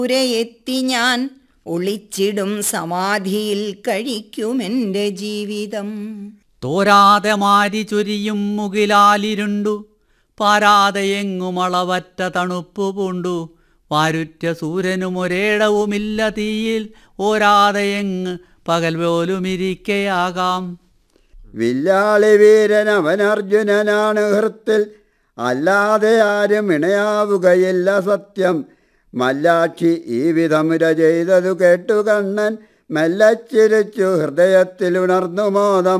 പുരയെത്തി ഞാൻ ഒളിച്ചിടും സമാധിയിൽ കഴിക്കുമെൻ്റെ ജീവിതം തോരാതെ മാരി ചൊരിയും മുകിലാലിരുണ്ടു പാരാതെ എങ്ങും അളവറ്റ തണുപ്പു പൂണ്ടു വാരുറ്റ സൂര്യനും ഒരേടവുമില്ല തീയിൽ ഓരാതെ എങ്ങ് പകൽ പോലും ഇരിക്കയാകാം വില്ലാളി വീരൻ അവൻ അർജുനനാണ് ഹൃത്തിൽ അല്ലാതെ ആരും ഇണയാവുകയില്ല സത്യം മല്ലാക്ഷി ഈ വിധമുര ചെയ്തതു കേട്ടു കണ്ണൻ മെല്ലച്ചിരിച്ചു ഹൃദയത്തിൽ ഉണർന്നു മോദം